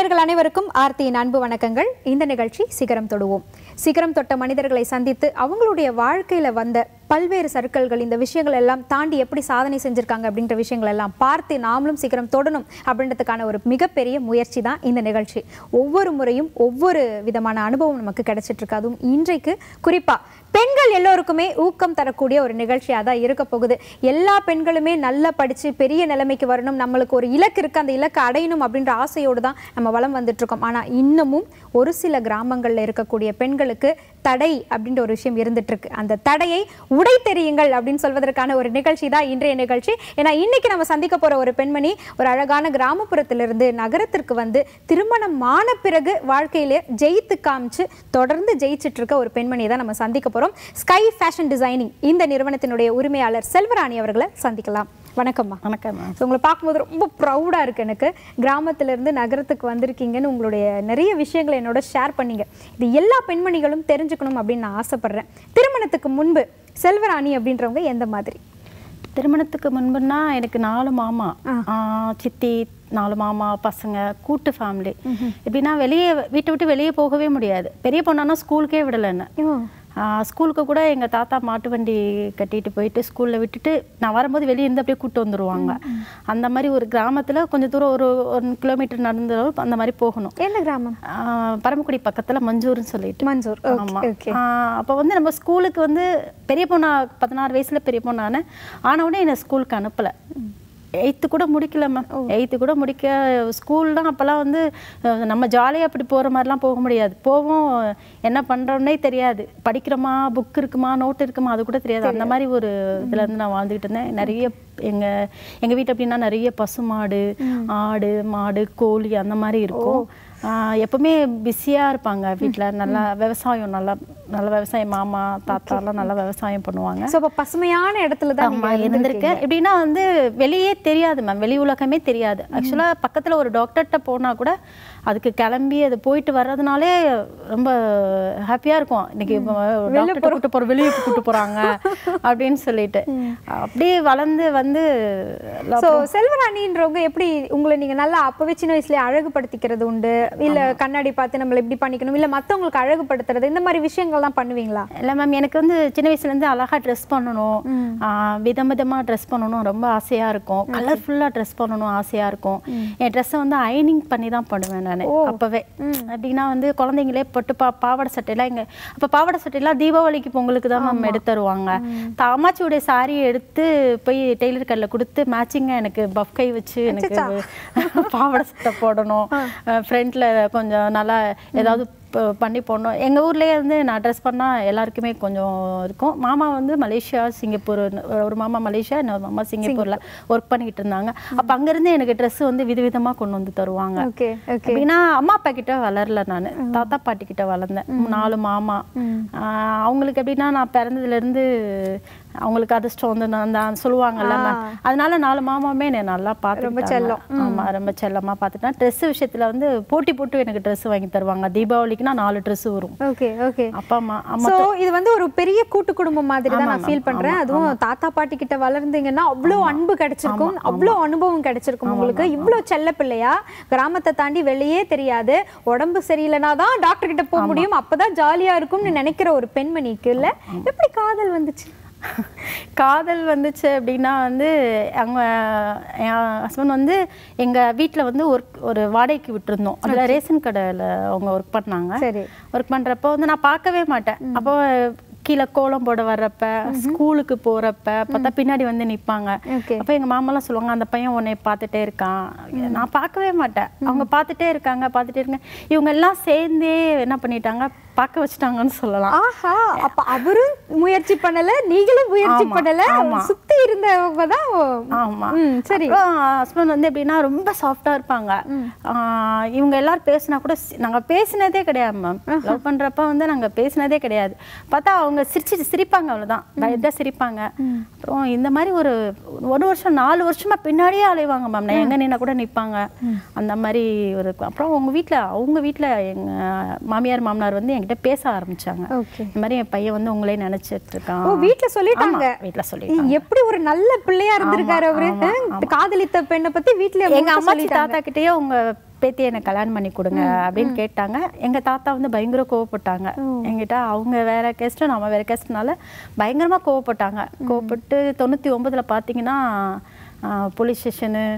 நேயர்கள் அனைவருக்கும் ஆர்த்தியின் அன்பு வணக்கங்கள் இந்த நிகழ்ச்சி சிகரம் தொடுவோம் சிகரம் தொட்ட மனிதர்களை சந்தித்து அவங்களுடைய வாழ்க்கையில வந்த பல்வேறு சர்க்கிள்கள் இந்த விஷயங்கள் எல்லாம் தாண்டி எப்படி சாதனை செஞ்சிருக்காங்க அப்படின்ற விஷயங்கள் எல்லாம் பார்த்து நாமளும் சிகரம் தொடணும் அப்படின்றதுக்கான ஒரு மிகப்பெரிய முயற்சி தான் இந்த நிகழ்ச்சி ஒவ்வொரு முறையும் ஒவ்வொரு விதமான அனுபவம் நமக்கு கிடைச்சிட்டு இருக்கு அதுவும் இன்றைக்கு குறிப்பா பெண்கள் எல்லோருக்குமே ஊக்கம் தரக்கூடிய ஒரு நிகழ்ச்சியாக தான் இருக்க போகுது எல்லா பெண்களுமே நல்லா படிச்சு பெரிய நிலைமைக்கு வரணும் நம்மளுக்கு ஒரு இலக்கு இருக்கு அந்த இலக்கை அடையணும் அப்படின்ற ஆசையோடு தான் நம்ம வளம் வந்துட்டு இருக்கோம் ஆனா இன்னமும் ஒரு சில கிராமங்கள்ல இருக்கக்கூடிய பெண்களுக்கு தடை அப்படின்ற ஒரு விஷயம் இருந்துட்டு இருக்கு அந்த தடையை உடை தெரியுங்கள் அப்படின்னு சொல்வதற்கான ஒரு நிகழ்ச்சி தான் இன்றைய நிகழ்ச்சி ஏன்னா இன்னைக்கு நம்ம சந்திக்க போற ஒரு பெண்மணி ஒரு அழகான கிராமப்புறத்திலிருந்து நகரத்திற்கு வந்து திருமணம் ஆன பிறகு வாழ்க்கையில ஜெயித்து காமிச்சு தொடர்ந்து ஜெயிச்சிட்டு இருக்க ஒரு பெண்மணியை தான் நம்ம சந்திக்க போறோம் ஸ்கை ஃபேஷன் டிசைனிங் இந்த நிறுவனத்தினுடைய உரிமையாளர் செல்வராணி அவர்களை சந்திக்கலாம் வணக்கம்மா வணக்கம் மேம் ஸோ உங்களை பார்க்கும்போது ரொம்ப ப்ரௌடாக இருக்குது எனக்கு கிராமத்திலேருந்து நகரத்துக்கு வந்திருக்கீங்கன்னு உங்களுடைய நிறைய விஷயங்களை என்னோட ஷேர் பண்ணீங்க இது எல்லா பெண்மணிகளும் தெரிஞ்சுக்கணும் அப்படின்னு நான் ஆசைப்பட்றேன் திருமணத்துக்கு முன்பு செல்வராணி அப்படின்றவங்க எந்த மாதிரி திருமணத்துக்கு முன்புன்னா எனக்கு நாலு மாமா ஆ, சித்தி நாலு மாமா பசங்க கூட்டு ஃபேமிலி எப்படின்னா வெளியே வீட்டை விட்டு வெளியே போகவே முடியாது பெரிய பொண்ணானா ஸ்கூலுக்கே விடலைன்னு ஸ்கூலுக்கு கூட எங்கள் தாத்தா மாட்டு வண்டி கட்டிட்டு போயிட்டு ஸ்கூலில் விட்டுட்டு நான் வரும்போது வெளியே இருந்து அப்படியே கூட்டு வந்துருவாங்க அந்த மாதிரி ஒரு கிராமத்தில் கொஞ்சம் தூரம் ஒரு ஒரு கிலோமீட்டர் நடந்து அந்த மாதிரி போகணும் என்ன கிராமம் ஆ, பரமக்குடி பக்கத்தில் மஞ்சூர்னு சொல்லிட்டு மன்சூர் ஆமா ஓகே ஓகே அப்போ வந்து நம்ம ஸ்கூலுக்கு வந்து பெரிய பொண்ணா பதினாறு வயசுல பெரிய பொண்ணான ஆன உடனே என்னை ஸ்கூலுக்கு அனுப்பல எயித்து கூட முடிக்கல மேம் எயித்து கூட முடிக்க ஸ்கூல்லாம் அப்போல்லாம் வந்து அஹ், நம்ம ஜாலியாக அப்படி போகிற மாதிரிலாம் போக முடியாது போவோம் என்ன பண்ணுறோன்னே தெரியாது படிக்கிறோமா புக் இருக்குமா நோட் இருக்குமா அது கூட தெரியாது அந்த மாதிரி ஒரு இதுல இருந்து நான் வாழ்ந்துகிட்டு இருந்தேன் நிறைய எங்க எங்க வீட்டு அப்படின்னா நிறைய பசுமாடு ஆடு மாடு கோழி அந்த மாதிரி இருக்கும் ஆஹ் எப்பவுமே பிஸியா இருப்பாங்க வீட்ல நல்லா விவசாயம் நல்லா நல்ல விவசாயம் மாமா தாத்தா எல்லாம் நல்லா விவசாயம் பண்ணுவாங்க ஸோ அப்போ பசுமையான இடத்துல தான் ஆமா இருந்திருக்கேன் எப்படின்னா வந்து வெளியே தெரியாது மேம் வெளி உலகமே தெரியாது ஆக்சுவலா பக்கத்துல ஒரு டாக்டர்கிட்ட போனா கூட அதுக்கு கிளம்பி அது போயிட்டு வர்றதுனாலே ரொம்ப ஹாப்பியா இருக்கும் இன்னைக்கு டாக்டர் கூட்டு போற வெளியே கூட்டு போறாங்க அப்படின்னு சொல்லிட்டு அப்படியே வளர்ந்து வந்து ஸோ செல்வராணின்றவங்க எப்படி உங்களை நீங்க நல்லா அப்பவே சின்ன வயசுலயே அழகுபடுத்திக்கிறது உண்டு இல்ல கண்ணாடி பார்த்து நம்மள இப்படி பண்ணிக்கணும் இல்ல மத்தவங்களுக்கு அழகுபடுத்துறது இந்த மாதிரி விஷயங்கள்லாம் பண்ணுவீங்களா இல்லை மேம் எனக்கு வந்து சின்ன வயசுல இருந்து அழகா ட்ரெஸ் பண்ணணும் ஆஹ் விதம் விதமா ட்ரெஸ் பண்ணணும் ரொம்ப ஆசையா இருக்கும் கலர்ஃபுல்லா ட்ரெஸ் பண்ணணும் ஆசையா இருக்கும் என் ட்ரெஸ்ஸை வந்து அயனிங் பண்ணி தான் பண்ணுவேன் நான் அப்பவே அப்படின்னா வந்து குழந்தைங்களே போட்டு பா பாவாடை சட்டையெல்லாம் இங்க அப்ப பாவாடை சட்டையெல்லாம் தீபாவளிக்கு பொங்கலுக்கு தான் மேம் எடுத்து தருவாங்க த- அம்மாச்சியுடைய சாரியை எடுத்து போய் டெய்லர் கடையில் கொடுத்து மேட்சிங்காக எனக்கு பஃப் கை வச்சு எனக்கு பாவாடை சட்டை போடணும் ஃப்ரண்ட்ல கொஞ்சம் நல்லா ஏதாவது ப- பண்ணி போடணும் எங்க ஊர்லயே வந்து நான் ட்ரெஸ் பண்ணா எல்லாருக்குமே கொஞ்சம் இருக்கும் மாமா வந்து மலேசியா சிங்கப்பூர் ஒரு மாமா மலேசியா இன்னொரு மாமா சிங்கப்பூர்ல ஒர்க் பண்ணிக்கிட்டு இருந்தாங்க அப்ப அங்கிருந்து எனக்கு ட்ரெஸ் வந்து விதவிதமா கொண்டு வந்து தருவாங்க ஓகே ஓகே அப்படின்னா அம்மா அப்பா கிட்ட வளரல நான் தாத்தா பாட்டி கிட்ட வளர்ந்தேன் நாலு மாமா ஆஹ் அவங்களுக்கு எப்படின்னா நான் பிறந்ததுல இருந்து அவங்களுக்கு அதிர்ஷ்டம் வந்து நான் தான் சொல்லுவாங்கல்ல ma'am. அதனால நாலு மாமாவுமே என்னை நல்லா பார்த்து ஆமா ரொம்ப செல்லமா பார்த்துட்டேன் ட்ரெஸ் விஷயத்துல வந்து போட்டி போட்டு எனக்கு ட்ரெஸ் வாங்கி தருவாங்க தீபாவளிக்குனா நாலு ட்ரெஸ் வரும் ஓகே ஓகே அப்பா அம்மா அம்மா சோ இது வந்து ஒரு பெரிய கூட்டு குடும்பம் மாதிரி தான் நான் ஃபீல் பண்றேன் அதுவும் தாத்தா பாட்டி கிட்ட வளர்ந்தீங்கன்னா அவ்வளோ அன்பு கிடைச்சிருக்கும் அவ்வளோ அனுபவம் கிடைச்சிருக்கும் உங்களுக்கு இவ்வளோ செல்ல பிள்ளையா கிராமத்தை தாண்டி வெளியே தெரியாது உடம்பு சரியில்லைனா தான் டாக்டர் கிட்ட போக முடியும் அப்பதான் ஜாலியா இருக்கும்னு நினைக்கிற ஒரு பெண்மணிக்கு இல்ல எப்படி காதல் வந்துச்சு காதல் வந்துச்சு அப்படின்னா வந்து அவங்க என் ஹஸ்பண்ட் வந்து எங்க வீட்ல வந்து ஒர்க் ஒரு வாடகைக்கு விட்டுருந்தோம் அதுல ரேஷன் கடையில அவங்க ஒர்க் பண்ணாங்க சரி ஒர்க் பண்றப்போ வந்து நான் பார்க்கவே மாட்டேன் அப்போ கீழே கோலம் போட வர்றப்ப ஸ்கூலுக்கு போறப்ப பார்த்தா பின்னாடி வந்து நிப்பாங்க ஓகே அப்போ எங்க மாமாலாம் சொல்லுவாங்க அந்த பையன் உன்னை பார்த்துட்டே இருக்கான் நான் பார்க்கவே மாட்டேன் அவங்க பார்த்துட்டே இருக்காங்க பார்த்துட்டே இருக்காங்க இவங்க எல்லாம் சேர்ந்தே என்ன பண்ணிட்டாங்க பார்க்க வச்சுட்டாங்கன்னு சொல்லலாம் ஆஹா அப்ப அவரும் முயற்சி பண்ணல நீங்களும் முயற்சி ஆமா, பண்ணல ஆமா. சுத்தி இருந்தவங்க தான் ஆமா ம், சரி அப்புறம் ஹஸ்பண்ட் வந்து எப்படின்னா ரொம்ப சாஃப்டா இருப்பாங்க ஆஹ் இவங்க எல்லாரும் பேசினா கூட சி- நாங்க பேசினதே கிடையாது மேம் லவ் பண்றப்ப வந்து நாங்க பேசினதே கிடையாது பார்த்தா அவங்க சிரிச்சு சிரிப்பாங்க அவ்வளவுதான் லைட்டா சிரிப்பாங்க அப்புறம் இந்த மாதிரி ஒரு ஒரு வருஷம் நாலு வருஷமா பின்னாடியே அலைவாங்க மேம் நான் எங்க நின்னா கூட நிப்பாங்க அந்த மாதிரி ஒரு அப்புறம் உங்க வீட்ல அவங்க வீட்ல எங்க மாமியார் மாமனார் வந்து என்கிட்ட பேச ஆரம்பிச்சாங்க ஓகே இந்த மாதிரி என் பையன் வந்து உங்களே நினைச்சிட்டு இருக்கான் ஓ வீட்ல சொல்லிட்டாங்க ஆமா, வீட்ல சொல்லி ஏய், எப்படி ஒரு நல்ல பிள்ளையா இருந்திருக்காரு அவரு ஆமா, அஹ், காதலித்த பெண்ணை பத்தி வீட்ல எங்க முழுக்க அம்மாச்சி சொல்லிட்டாங்க. தாத்தா கிட்டயே அவங்க பேத்தி எனக்கு கல்யாணம் பண்ணி கொடுங்க அப்படின்னு கேட்டாங்க எங்க தாத்தா வந்து பயங்கர கோவப்பட்டாங்க எங்கிட்ட அவங்க வேற கேஸ்ட் நம்ம வேற கேஸ்ட்னால பயங்கரமா கோவப்பட்டாங்க கோவப்பட்டு தொண்ணூத்தி ஒன்பதுல பாத்தீங்கன்னா போலீஸ் ஸ்டேஷனு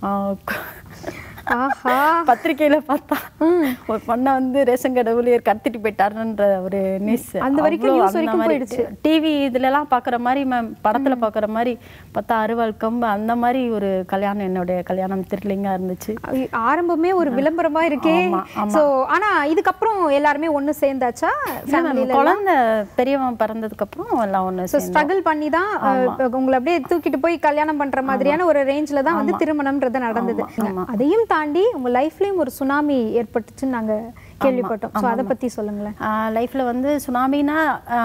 ஆஹா பத்திரிக்கையில பார்த்தா ஒரு பொண்ணை வந்து ரேஷன் கடை ஊழியர் கடத்திட்டு போயிட்டாருன்ற ஒரு நியூஸ் அந்த வரைக்கும் news வரைக்கும் போயிடுச்சு. டிவி இதுல எல்லாம் பாக்குற மாதிரி மேம் படத்துல பாக்குற மாதிரி பார்த்தா அறுவாள் கம்பு அந்த மாதிரி ஒரு கல்யாணம் என்னுடைய கல்யாணம் த்ரில்லிங்கா இருந்துச்சு ஐ- ஆரம்பமே ஒரு விளம்பரமா இருக்கே ஆமா, ஆமா. சோ ஆனா இதுக்கப்புறம் எல்லாருமே ஒண்ணு சேர்ந்தாச்சா இல்ல ma'am, ஃபேமிலில குழந்தை பெரியவன் பிறந்ததுக்கு அப்புறம் எல்லாம் ஒண்ணு சோ சேர்ந்தோம். ஸ்ட்ரகிள் பண்ணி தான் அஹ், உங்களை அப்படியே தூக்கிட்டு போய் கல்யாணம் பண்ற மாதிரியான ஒரு ரேஞ்ச்ல தான் வந்து திருமணம்ன்றது நடந்தது அதையும் தாண்டி உங்க லைஃப்லயும் ஒரு சுனாமி ஏற்பட்டுச்சுன்னு நாங்க கேள்விப்பட்டோம் சோ அதை பத்தி சொல்லுங்களேன் லைஃப்பில் வந்து சுனாமினா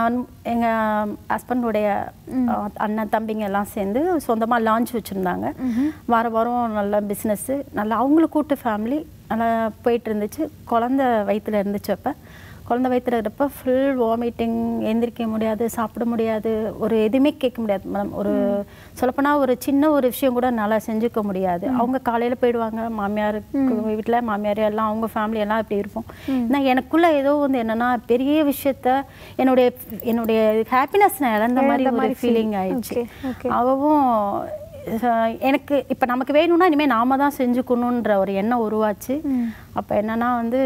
எங்கள் ஹஸ்பண்டுடைய அண்ணன் தம்பிங்க எல்லாம் சேர்ந்து சொந்தமாக லான்ச் வச்சுருந்தாங்க வார வாரம் நல்ல பிஸ்னஸ்ஸு நல்லா அவங்களுக்கு கூட்டு ஃபேமிலி நல்லா போயிட்டு இருந்துச்சு குழந்த வயித்துல இருந்துச்சு அப்போ குழந்த வயித்துல இருக்கப்ப ஃபுல் வாமிட்டிங் எந்திரிக்க முடியாது சாப்பிட முடியாது ஒரு எதுவுமே கேட்க முடியாது மேடம் ஒரு சொல்லப்போனால் ஒரு சின்ன ஒரு விஷயம் கூட நல்லா செஞ்சுக்க முடியாது அவங்க காலையில் போயிடுவாங்க மாமியார் வீட்டில் மாமியார் எல்லாம் அவங்க ஃபேமிலி எல்லாம் இப்படி இருப்போம் நான் எனக்குள்ள ஏதோ வந்து என்னன்னா பெரிய விஷயத்த என்னுடைய என்னுடைய ஹாப்பினஸ் நான் இழந்த மாதிரி ஒரு ஃபீலிங் ஆயிடுச்சு Okay, okay. அவவும் அஹ், எனக்கு இப்போ நமக்கு வேணும்னா இனிமேல் நாம தான் செஞ்சுக்கணுன்ற ஒரு எண்ணம் உருவாச்சு அப்போ என்னன்னா வந்து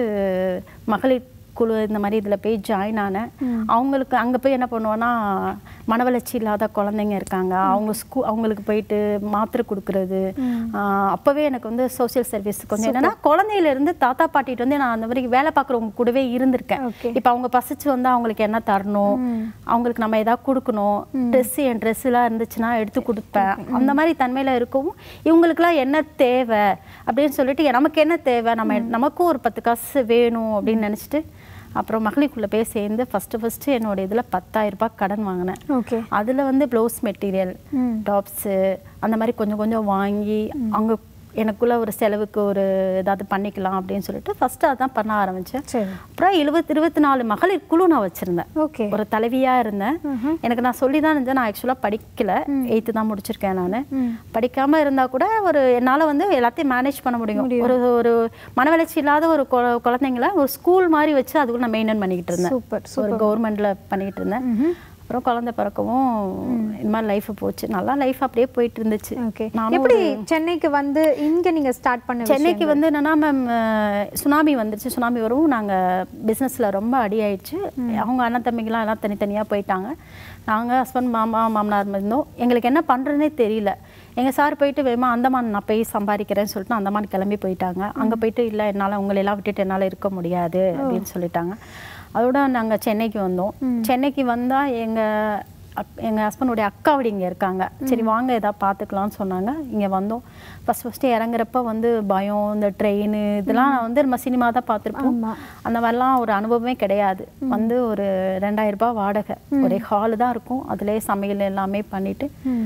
மகளிர் குழு இந்த மாதிரி இதில் போய் ஜாயின் ஆனேன் அவங்களுக்கு அங்கே போய் என்ன பண்ணுவோன்னா மனவளர்ச்சி இல்லாத குழந்தைங்க இருக்காங்க அவங்க ஸ்கூ அவங்களுக்கு போயிட்டு மாத்திரை கொடுக்கறது ஆஹ் அப்பவே எனக்கு வந்து சோஷியல் சர்வீஸ் கொஞ்சம் என்னன்னா குழந்தையில இருந்து தாத்தா பாட்டிட்டு வந்து நான் அந்த மாதிரி வேலை பார்க்குறவங்க கூடவே இருந்திருக்கேன் Okay. இப்போ அவங்க பசிச்சு வந்து அவங்களுக்கு என்ன தரணும் அவங்களுக்கு நம்ம ஏதாவது கொடுக்கணும் ட்ரெஸ் என் ட்ரெஸ் எல்லாம் இருந்துச்சுன்னா எடுத்து கொடுப்பேன் அந்த மாதிரி தன்மையில இருக்கவும் இவங்களுக்குலாம் என்ன தேவை அப்படின்னு சொல்லிட்டு நமக்கு என்ன தேவை நம்ம நமக்கும் ஒரு பத்து காசு வேணும் அப்படின்னு நினைச்சிட்டு அப்புறம் மகளிருக்குள்ள போய் சேர்ந்து ஃபர்ஸ்ட் ஃபர்ஸ்ட் என்னோட இதுல பத்தாயிரம் ரூபாய் கடன் வாங்கினேன் ஓகே அதுல வந்து ப்ளவுஸ் மெட்டீரியல் டாப்ஸு அந்த மாதிரி கொஞ்சம் கொஞ்சம் வாங்கி அங்க எனக்குள்ள ஒரு செலவுக்கு ஒரு ஏதாவது பண்ணிக்கலாம் அப்படின்னு சொல்லிட்டு ஃபர்ஸ்ட் அதான் பண்ண ஆரம்பிச்சேன் சரி அப்புறம் இருபத்தி இருபத்தி நாலு மகளிர் குழு நான் வச்சிருந்தேன் ஓகே ஒரு தலைவியா இருந்தேன் எனக்கு நான் சொல்லி தான் இருந்தேன் நான் ஆக்சுவலாக படிக்கல எயித்து தான் முடிச்சிருக்கேன் நான் படிக்காம இருந்தா கூட ஒரு என்னால வந்து எல்லாத்தையும் மேனேஜ் பண்ண முடியும் ஒரு ஒரு மனவளர்ச்சி இல்லாத ஒரு குழ- குழந்தைங்கள ஒரு ஸ்கூல் மாதிரி வச்சு அதுக்குள்ள நான் மெயின்டைன் பண்ணிக்கிட்டு இருந்தேன் சூப்பர் ஒரு கவர்மெண்ட்ல பண்ணிக்கிட்டு இருந்தேன் அப்புறம் குழந்தை பிறக்கவும் இந்த மாதிரி லைஃப் போச்சு நல்லா லைஃப் அப்படியே போயிட்டு இருந்துச்சு ஓகே நானும் எப்படி சென்னைக்கு வந்து இங்க நீங்க ஸ்டார்ட் பண்ண சென்னைக்கு வந்து என்னன்னா மேம் சுனாமி வந்துருச்சு சுனாமி வரவும் நாங்கள் பிஸ்னஸில் ரொம்ப அடி ஆயிடுச்சு அவங்க அண்ணன் தம்பிங்கெல்லாம் எல்லாம் தனித்தனியாக போயிட்டாங்க நாங்கள் ஹஸ்பண்ட் மாமா மாமனார் இருந்தோம் எங்களுக்கு என்ன பண்ணுறதுனே தெரியல எங்கள் சார் போயிட்டு வேமா அந்தமான் நான் போய் சம்பாதிக்கிறேன்னு சொல்லிட்டு அந்தமான் கிளம்பி போயிட்டாங்க அங்கே போயிட்டு இல்லை என்னால் உங்களெல்லாம் விட்டுட்டு என்னால் இருக்க முடியாது அப்படின்னு சொல்லிட்டாங்க அதோட நாங்கள் சென்னைக்கு வந்தோம் சென்னைக்கு வந்தால் எங்கள் அப் எங்கள் ஹஸ்பண்டுடைய அக்கா அப்படி இங்கே இருக்காங்க சரி வாங்க ஏதாவது பார்த்துக்கலாம்னு சொன்னாங்க இங்கே வந்தோம் ஃபஸ்ட் ஃபஸ்ட்டு இறங்குறப்ப வந்து பயம் இந்த ட்ரெயின் இதெல்லாம் வந்து நம்ம சினிமா தான் பார்த்துருப்போம் அந்த மாதிரிலாம் ஒரு அனுபவமே கிடையாது வந்து ஒரு ரெண்டாயிரம் ரூபாய் வாடகை ஒரே ஹாலு தான் இருக்கும் அதிலே சமையல் எல்லாமே பண்ணிட்டு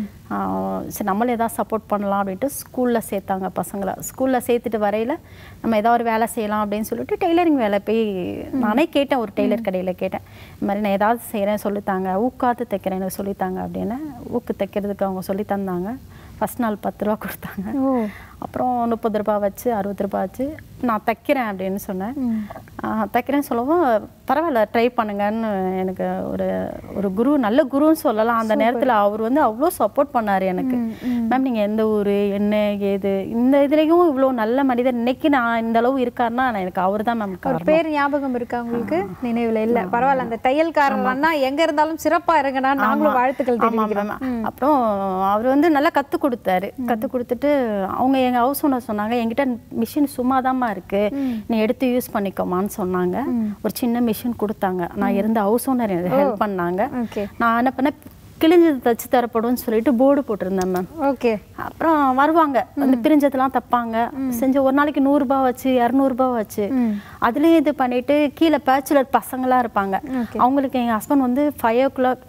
ஆஹ் சரி நம்மளும் ஏதாவது சப்போர்ட் பண்ணலாம் அப்படின்ட்டு ஸ்கூலில் சேர்த்தாங்க பசங்களை ஸ்கூலில் சேர்த்துட்டு வரையில நம்ம ஏதாவது ஒரு வேலை செய்யலாம் அப்படின்னு சொல்லிட்டு டெய்லரிங் வேலை போய் நானே கேட்டேன் ஒரு டெய்லர் கடையில் கேட்டேன் இந்த மாதிரி நான் ஏதாவது செய்கிறேன் சொல்லித்தாங்க ஊக்காத்து தைக்கிறேன் எனக்கு சொல்லித்தாங்க அப்படின்னு ஊக்கு தைக்கிறதுக்கு அவங்க சொல்லி தந்தாங்க ஃபஸ்ட் நாள் பத்து ரூபா கொடுத்தாங்க ஓ அப்புறம் முப்பது ரூபாய் வச்சு அறுபது ரூபாய் வச்சு நான் தைக்கிறேன் அப்படின்னு சொன்னேன் ஆஹ் தைக்கிறேன்னு சொல்லவும் பரவாயில்ல ட்ரை பண்ணுங்கன்னு எனக்கு ஒரு ஒரு குரு நல்ல குருன்னு சொல்லலாம் அந்த நேரத்தில் அவர் வந்து அவ்வளோ சப்போர்ட் பண்ணார் எனக்கு மேம் நீங்கள் எந்த ஊர் என்ன ஏது இந்த இதுலேயும் இவ்வளோ நல்ல மனிதர் இன்னைக்கு நான் இந்த அளவு இருக்காருன்னா நான் எனக்கு அவர் தான் மேம் ஒரு காரணம் பேர் ஞாபகம் இருக்கா உங்களுக்கு நினைவுல இல்ல பரவாயில்ல அந்த தையல்காரன்னா எங்க இருந்தாலும் சிறப்பா இருங்கண்ணா நாங்களும் வாழ்த்துக்கள் ஆமா, தெரிவிக்கிறோம் ஆமா. அப்புறம் அவர் வந்து நல்லா கத்து கொடுத்தாரு கத்து கொடுத்துட்டு அவங்க எங்க ஹவுஸ் ஓனர் சொன்னாங்க என்கிட்ட மிஷின் சும்மாதாம்மா இருக்கு நீ எடுத்து யூஸ் பண்ணிக்கோமான்னு சொன்னாங்க ஒரு சின்ன மிஷின் கொடுத்தாங்க நான் இருந்த ஹவுஸ் ஓனர் எனக்கு ஹெல்ப் பண்ணாங்க ஓகே நான் என்ன பண்ணேன் கிழிஞ்சது தச்சு தரப்படும்னு சொல்லிட்டு போர்டு போட்டிருந்தேன் மேம் ஓகே அப்புறம் வருவாங்க அந்த பிரிஞ்சதெல்லாம் தப்பாங்க செஞ்சு ஒரு நாளைக்கு நூறுரூபா வச்சு இரநூறுபா வச்சு அதுலேயும் இது பண்ணிட்டு கீழே பேச்சுலர் பசங்களாம் இருப்பாங்க அவங்களுக்கு எங்கள் ஹஸ்பண்ட் வந்து five o'clock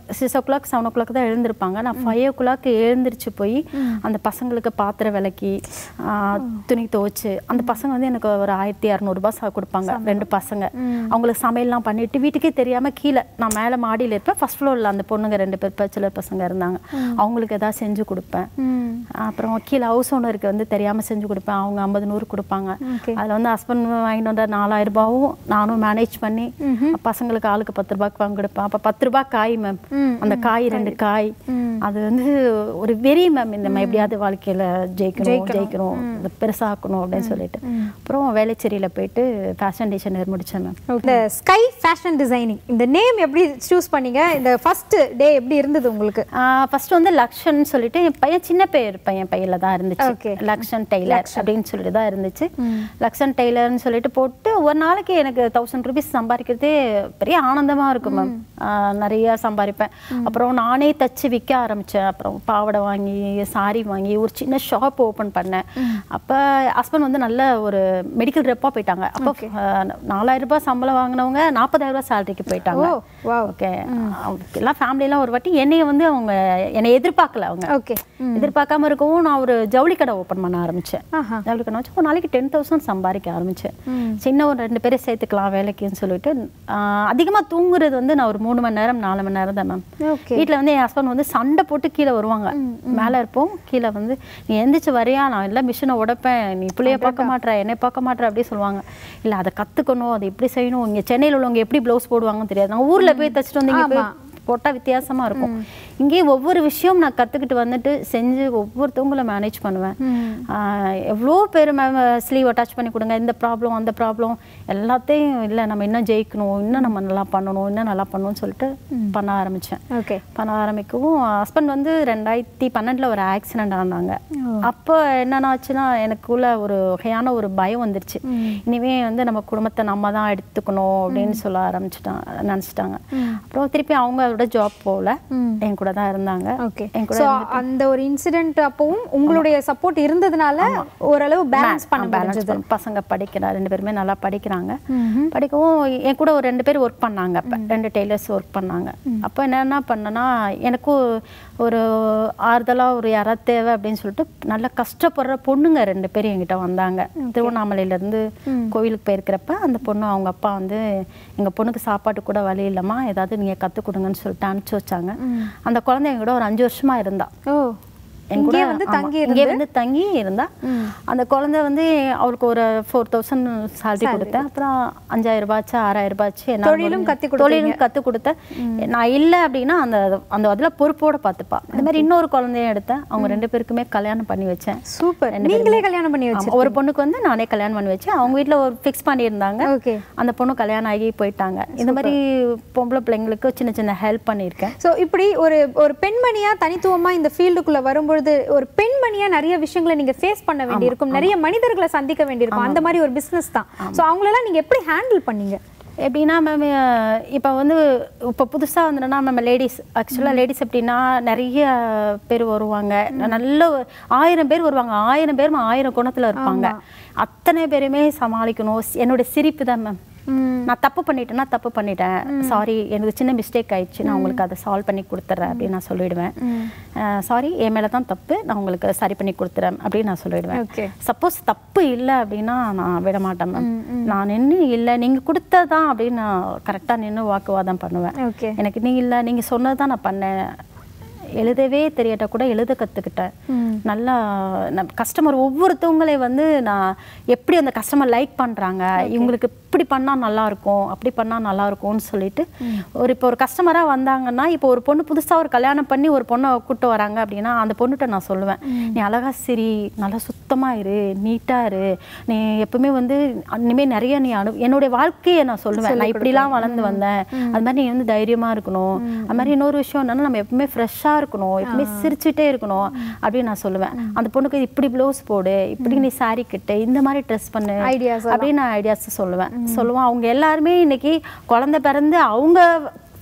six o'clock seven o'clock தான் எழுந்திருப்பாங்க நான் ஃபைவ் ஓ கிளாக் எழுந்திரிச்சு போய் அந்த பசங்களுக்கு பாத்திரம் விளக்கி ஆ, துணி துவைச்சு அந்த பசங்க வந்து எனக்கு ஒரு ஆயிரத்தி இரநூறுபா சா கொடுப்பாங்க ரெண்டு பசங்க அவங்களுக்கு சமையல்லாம் பண்ணிட்டு வீட்டுக்கே தெரியாம கீழே நான் மேலே மாடியில் இருப்பேன் ஃபர்ஸ்ட் ஃப்ளோரில் அந்த பொண்ணுங்க ரெண்டு பேர் பேச்சுலர் பசங்க இருந்தாங்க அவங்களுக்கு ஏதாவது செஞ்சு கொடுப்பேன் ம் அப்புறம் கீழே ஹவுஸ் ஓனருக்கு வந்து தெரியாம செஞ்சு கொடுப்பேன் அவங்க ஐம்பது நூறு கொடுப்பாங்க Okay. அதுல வந்து ஹஸ்பண்ட் வாங்கிட்டு வந்த நாலாயிரம் ரூபாவும் நானும் மேனேஜ் பண்ணி பசங்களுக்கு ஆளுக்கு பத்து ரூபாய்க்கு வாங்கி கொடுப்பேன் அப்ப பத்து ரூபாய் காய் மேம் ம், அந்த காய் ரெண்டு காய் அது வந்து ஒரு வெறி மேம் இந்த மாதிரி எப்படியாவது வாழ்க்கையில ஜெயிக்கணும் ஜெயிக்கணும் இதை பெருசாக்கணும் அப்படின்னு சொல்லிட்டு அப்புறம் வேலைச்சேரியில போயிட்டு ஃபேஷன் டிசைனர் முடிச்சேன் மேம் இந்த ஸ்கை ஃபேஷன் டிசைனிங் இந்த நேம் எப்படி சூஸ் பண்ணீங்க இந்த ஃபர்ஸ்ட் டே எப்படி இருந்தது உங்களுக்கு ஃபர்ஸ்ட் வந்து லக்ஷன் சொல்லிட்டு என் பையன் சின்ன பேர் பையன் பையில தான் இருந்துச்சு Okay. லக்ஷன் டெய்லர் அப்படின்னு சொல்லிட்டு தான் இருந்துச்சு லக்ஷன் டெய்லர்னு சொல்லிட்டு போட்டு ஒரு நாளைக்கு எனக்கு தௌசண்ட் ருபீஸ் சம்பாதிக்கிறதே பெரிய ஆனந்தமா இருக்கும் மேம் நிறைய சம்பாதிப்பேன் அப்புறம் நானே தச்சு விற்க ஆரம்பிச்சேன் அப்புறம் பாவாடை வாங்கி சாரி வாங்கி ஒரு சின்ன ஷாப் ஓபன் பண்ணேன் அப்ப ஹஸ்பண்ட் வந்து நல்ல ஒரு மெடிக்கல் ரெப்பா போயிட்டாங்க அப்போ நாலாயிரம் ரூபாய் சம்பளம் வாங்கினவங்க நாற்பதாயிரம் ரூபாய் சேலரிக்கு போயிட்டாங்க ஓ wow. ஓகே எல்லாம் ஃபேமிலியெல்லாம் ஒரு வாட்டி என்னைய வந்து அவங்க என்னை எதிர்பார்க்கல அவங்க ஓகே எதிர்பார்க்காம இருக்கவும் நான் ஒரு ஜவுளி கடை ஓப்பன் பண்ண ஆரம்பிச்சேன் ஆஹா ஜவுளி கடை வச்சு ஒரு நாளைக்கு டென் தௌசண்ட் சம்பாதிக்க ஆரம்பிச்சேன் சின்ன ஒரு ரெண்டு பேரை சேர்த்துக்கலாம் வேலைக்குன்னு சொல்லிட்டு ஆஹ், அதிகமா தூங்குறது வந்து நான் ஒரு மூணு மணி நேரம் நாலு மணி நேரம் தான் மேம் ஓகே வீட்டில் வந்து என் ஹஸ்பண்ட் வந்து சண்டை போட்டு கீழே வருவாங்க மேலே இருப்போம் கீழே வந்து நீ எந்திரிச்சு வரியா நான் எல்லாம் மிஷினை உடைப்பேன் நீ பிள்ளைய பார்க்க மாட்ற என்னை பார்க்க மாட்ற அப்படி சொல்லுவாங்க இல்லை அதை கற்றுக்கணும் அதை எப்படி செய்யணும் இங்கே சென்னையில் உள்ளவங்க எப்படி ப்ளவுஸ் போடுவாங்கன்னு தெரியாது நான் ஊரில் போய் தச்சுட்டு வந்து இங்கே போய் போட்டால் வித்தியாசமா இருக்கும் இங்கேயே ஒவ்வொரு விஷயம் நான் கற்றுக்கிட்டு வந்துட்டு செஞ்சு ஒவ்வொருத்தவங்கள மேனேஜ் பண்ணுவேன் ஆஹ் எவ்வளோ பேர் மேம் ஸ்லீவ் அட்டாச் பண்ணி கொடுங்க இந்த ப்ராப்ளம் அந்த ப்ராப்ளம் எல்லாத்தையும் இல்லை நம்ம இன்னும் ஜெயிக்கணும் இன்னும் நம்ம நல்லா பண்ணணும் இன்னும் நல்லா பண்ணணும்னு சொல்லிட்டு பண்ண ஆரம்பித்தேன் ஓகே பண்ண ஆரம்பிக்கவும் ஹஸ்பண்ட் வந்து ரெண்டாயிரத்தி பன்னெண்டில் ஒரு ஆக்சிடென்ட் ஆனாங்க அப்போ என்னென்ன ஆச்சுன்னா எனக்குள்ள ஒரு வகையான ஒரு பயம் வந்துருச்சு இனிமே வந்து நம்ம குடும்பத்தை நம்ம தான் எடுத்துக்கணும் அப்படின்னு சொல்ல ஆரம்பிச்சிட்டாங்க நினச்சிட்டாங்க அப்புறம் திருப்பி அவங்க அவரோட ஜாப் போகல என் கூட தான் இருந்தாங்க ஓகே என் கூட ஸோ அந்த ஒரு இன்சிடென்ட் அப்பவும் உங்களுடைய சப்போர்ட் இருந்ததுனால ஓரளவு பேலன்ஸ் பண்ண பேலன்ஸ் முடிஞ்சது பசங்க படிக்கிறா ரெண்டு பேருமே நல்லா படிக்கிறாங்க படிக்கவும் என் கூட ஒரு ரெண்டு பேர் ஒர்க் பண்ணாங்க அப்ப ரெண்டு டெய்லர்ஸ் ஒர்க் பண்ணாங்க அப்போ என்னென்ன பண்ணேன்னா எனக்கும் ஒரு ஆறுதலாக ஒரு யாராவது தேவை அப்படின்னு சொல்லிட்டு நல்லா கஷ்டப்படுற பொண்ணுங்க ரெண்டு பேர் என்கிட்ட வந்தாங்க திருவண்ணாமலையிலேருந்து கோவிலுக்கு போயிருக்கிறப்ப அந்த பொண்ணு அவங்க அப்பா வந்து எங்கள் பொண்ணுக்கு சாப்பாட்டு கூட வழி இல்லைம்மா ஏதாவது நீங்கள் கற்றுக் கொடுங்கன்னு சொல்லிட்டு அனுப்பிச்சி வச்சாங்க அந்த குழந்தை என் கூட ஒரு அஞ்சு வருஷமா இருந்தா ஓ என் கூட இங்கே வந்து ஆமா, தங்கி இங்கே வந்து தங்கி இருந்தா அந்த குழந்தை வந்து அவளுக்கு ஒரு ஃபோர் தௌசண்ட் சேலரி கொடுத்தேன் அப்புறம் அஞ்சாயிரம் ரூபாச்சு ஆறாயிரம் ரூபாச்சு என்னால தொழிலும் முடிஞ்ச- கத்துக் கொடுத்தீங்க. தொழிலும் கற்றுக் கொடுத்தேன் நான் இல்லை அப்படின்னா அந்த அந்த அதில் பொறுப்போட பார்த்துப்பா இந்த மாதிரி இன்னொரு குழந்தையும் எடுத்தேன் அவங்க ரெண்டு பேருக்குமே கல்யாணம் பண்ணி வச்சேன் சூப்பர் ரெண்டு நீங்களே பேருமே. கல்யாணம் பண்ணி வச்சு ஆமா, ஒரு பொண்ணுக்கு வந்து நானே கல்யாணம் பண்ணி வச்சேன் அவங்க வீட்டில் ஒரு ஃபிக்ஸ் பண்ணியிருந்தாங்க ஓகே அந்த பொண்ணு கல்யாணம் ஆகி போயிட்டாங்க இந்த மாதிரி பொம்பளை பிள்ளைங்களுக்கு சின்ன சின்ன ஹெல்ப் பண்ணியிருக்கேன் ஸோ இப்படி ஒரு ஒரு பெண்மணியா தனித்துவமா இந்த ஃபீல்டுக்குள்ள வரும்பொழுது ஒரு பெண்மணியா நிறைய விஷயங்களை நீங்க ஃபேஸ் பண்ண வேண்டியிருக்கும் நிறைய மனிதர்களை சந்திக்க வேண்டியிருக்கும் அந்த மாதிரி ஒரு பிசினஸ் தான் ஸோ அவங்களெல்லாம் நீங்க எப்படி ஹேண்டில் பண்ணீங்க எப்படின்னா மேம் இப்போ வந்து இப்போ புதுசாக வந்துட்டோன்னா நம்ம லேடிஸ் ஆக்சுவலாக லேடிஸ் எப்படின்னா நிறைய பேர் வருவாங்க நல்ல ஒரு- ஆயிரம் பேர் வருவாங்க ஆயிரம் பேர் ஆயிரம் குணத்தில் இருப்பாங்க அத்தனை பேருமே சமாளிக்கணும் என்னோட சிரிப்பு தான் மேம் நான் தப்பு பண்ணிட்டேன்னா தப்பு பண்ணிட்டேன் சாரி எனக்கு சின்ன மிஸ்டேக் ஆயிடுச்சு நான் உங்களுக்கு அதை சால்வ் பண்ணி கொடுத்துட்றேன் அப்படின்னு நான் சொல்லிடுவேன் சாரி என் மேலே தான் தப்பு நான் உங்களுக்கு சரி பண்ணி கொடுத்துறேன் அப்படின்னு நான் சொல்லிடுவேன் Okay. சப்போஸ் தப்பு இல்லை அப்படின்னா நான் விட மாட்டேன் மேம் நான் நின்று இல்லை நீங்கள் கொடுத்ததான் அப்படின்னு நான் கரெக்டாக நின்று வாக்குவாதம் பண்ணுவேன் ஓகே எனக்கு நீ இல்லை நீங்கள் சொன்னது தான் நான் பண்ணேன் எழுதவே தெரியட்ட கூட எழுத கற்றுக்கிட்டேன் நல்லா கஸ்டமர் ஒவ்வொருத்தவங்களே வந்து நான் எப்படி அந்த கஸ்டமர் லைக் பண்ணுறாங்க இவங்களுக்கு இப்படி பண்ணால் நல்லா இருக்கும் அப்படி பண்ணால் நல்லா இருக்கும்னு சொல்லிட்டு ஒரு இப்போ ஒரு கஸ்டமராக வந்தாங்கன்னா இப்போ ஒரு பொண்ணு புதுசாக ஒரு கல்யாணம் பண்ணி ஒரு பொண்ணை கூப்பிட்டு வராங்க அப்படின்னா அந்த பொண்ணுகிட்ட நான் சொல்லுவேன் நீ அழகா சிரி நல்லா சுத்தமாக இரு நீட்டாக இரு நீ எப்பவுமே வந்து இனிமேல் நிறைய நீ அனு என்னுடைய வாழ்க்கையை நான் சொல்லுவேன் நான் இப்படிலாம் வளர்ந்து வந்தேன் அது மாதிரி நீ வந்து தைரியமா இருக்கணும் அது மாதிரி இன்னொரு விஷயம் என்னன்னா நம்ம எப்பவுமே ஃப்ரெஷ்ஷாக இருக்கணும் எப்பவுமே சிரிச்சுட்டே இருக்கணும் அப்படின்னு நான் சொல்லுவேன் அந்த பொண்ணுக்கு இப்படி ப்ளவுஸ் போடு இப்படி நீ saree கட்டு இந்த மாதிரி ட்ரெஸ் பண்ணு Ideas அப்படின்னு நான் ஐடியாஸ் சொல்லுவேன் சொல்லுவேன் அவங்க எல்லாருமே இன்னைக்கு குழந்தை பிறந்து அவங்க